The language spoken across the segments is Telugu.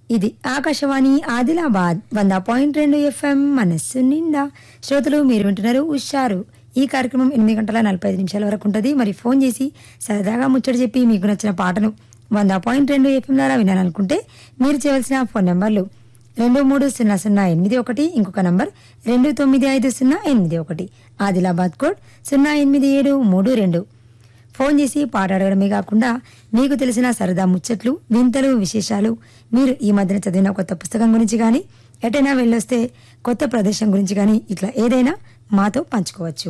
ఇది ఆకాశవాణి ఆదిలాబాద్ వంద పాయింట్ రెండు ఎఫ్ఎం మనస్సు నిండా శ్రోతలు మీరు వింటున్నారు ఉషారు ఈ కార్యక్రమం ఎనిమిది గంటల నలభై ఐదు నిమిషాల వరకు ఉంటుంది మరి ఫోన్ చేసి సరదాగా ముచ్చట చెప్పి మీకు నచ్చిన పాటను వంద పాయింట్ రెండు ఎఫ్ఎం ద్వారా వినాలనుకుంటే మీరు చేయవలసిన ఫోన్ నెంబర్లు రెండు మూడు సున్నా సున్నా ఎనిమిది ఒకటి ఇంకొక నంబర్ రెండు తొమ్మిది ఐదు సున్నా ఎనిమిది ఒకటి ఆదిలాబాద్ కోడ్ సున్నా ఎనిమిది ఏడు మూడు రెండు ఫోన్ చేసి పాట అడగడమే కాకుండా మీకు తెలిసిన సరదా ముచ్చట్లు వింతలు విశేషాలు మీరు ఈ మధ్యన చదివిన కొత్త పుస్తకం గురించి కానీ ఎటైనా వెళ్ళొస్తే కొత్త ప్రదేశం గురించి కానీ ఇట్లా ఏదైనా మాతో పంచుకోవచ్చు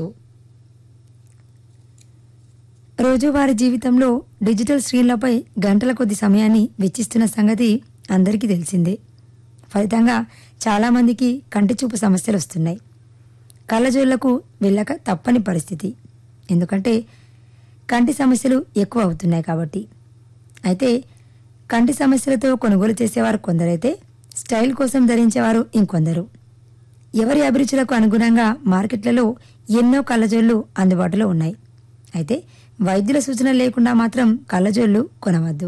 రోజువారీ జీవితంలో డిజిటల్ స్క్రీన్లపై గంటల కొద్ది సమయాన్ని వెచ్చిస్తున్న సంగతి అందరికీ తెలిసిందే ఫలితంగా చాలామందికి కంటి చూపు సమస్యలు వస్తున్నాయి కళ్ళజోళ్లకు వెళ్ళక తప్పని పరిస్థితి ఎందుకంటే కంటి సమస్యలు ఎక్కువ అవుతున్నాయి కాబట్టి అయితే కంటి సమస్యలతో కొనుగోలు చేసేవారు కొందరైతే స్టైల్ కోసం ధరించేవారు ఇంకొందరు ఎవరి అభిరుచులకు అనుగుణంగా మార్కెట్లలో ఎన్నో కళ్ళజోళ్లు అందుబాటులో ఉన్నాయి అయితే వైద్యుల సూచన లేకుండా మాత్రం కళ్ళజోళ్లు కొనవద్దు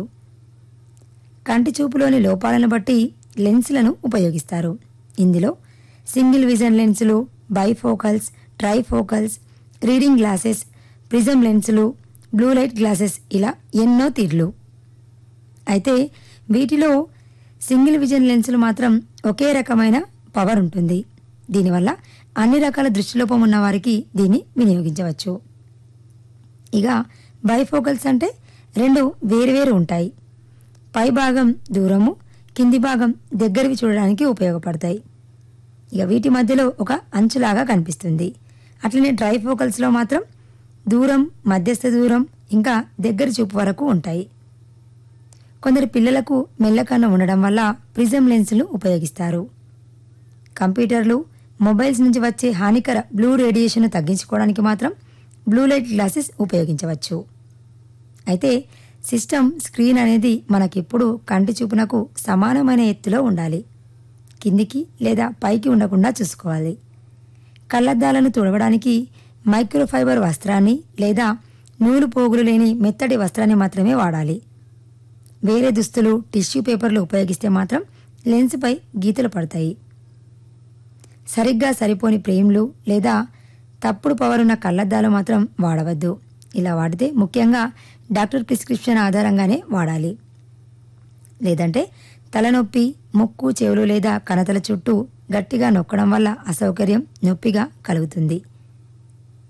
కంటి చూపులోని లోపాలను బట్టి లెన్సులను ఉపయోగిస్తారు ఇందులో సింగిల్ విజన్ లెన్సులు bifocals trifocals reading glasses prism లెన్సులు బ్లూ లైట్ గ్లాసెస్ ఇలా ఎన్నో తీర్లు అయితే వీటిలో సింగిల్ విజన్ లెన్సులు మాత్రం ఒకే రకమైన పవర్ ఉంటుంది దీనివల్ల అన్ని రకాల దృష్టిలోపం ఉన్న వారికి దీన్ని వినియోగించవచ్చు ఇక బైఫోకల్స్ అంటే రెండు వేరువేరు ఉంటాయి పై భాగం దూరము కింది భాగం దగ్గరవి చూడడానికి ఉపయోగపడతాయి ఇక వీటి మధ్యలో ఒక అంచులాగా కనిపిస్తుంది అట్లనే ట్రైఫోకల్స్లో మాత్రం దూరం మధ్యస్థ దూరం ఇంకా దగ్గర చూపు వరకు ఉంటాయి కొందరు పిల్లలకు మెల్లకన్ను ఉండడం వల్ల ప్రిజం లెన్సులు ఉపయోగిస్తారు కంప్యూటర్లు మొబైల్స్ నుంచి వచ్చే హానికర బ్లూ రేడియేషన్ తగ్గించుకోవడానికి మాత్రం బ్లూ లైట్ గ్లాసెస్ ఉపయోగించవచ్చు అయితే సిస్టమ్ స్క్రీన్ అనేది మనకిప్పుడు కంటి చూపునకు సమానమైన ఎత్తులో ఉండాలి కిందికి లేదా పైకి ఉండకుండా చూసుకోవాలి కళ్ళద్దాలను తుడవడానికి మైక్రోఫైబర్ వస్త్రాన్ని లేదా నూలు పోగులు లేని మెత్తటి వస్త్రాన్ని మాత్రమే వాడాలి వేరే దుస్తులు టిష్యూ పేపర్లు ఉపయోగిస్తే మాత్రం లెన్స్పై గీతలు పడతాయి సరిగ్గా సరిపోని ఫ్రేమ్లు లేదా తప్పుడు పవర్ ఉన్న కళ్ళద్దాలు మాత్రం వాడవద్దు ఇలా వాడితే ముఖ్యంగా డాక్టర్ ప్రిస్క్రిప్షన్ ఆధారంగానే వాడాలి లేదంటే తలనొప్పి ముక్కు చెవులు లేదా కణతల చుట్టూ గట్టిగా నొక్కడం వల్ల అసౌకర్యం నొప్పిగా కలుగుతుంది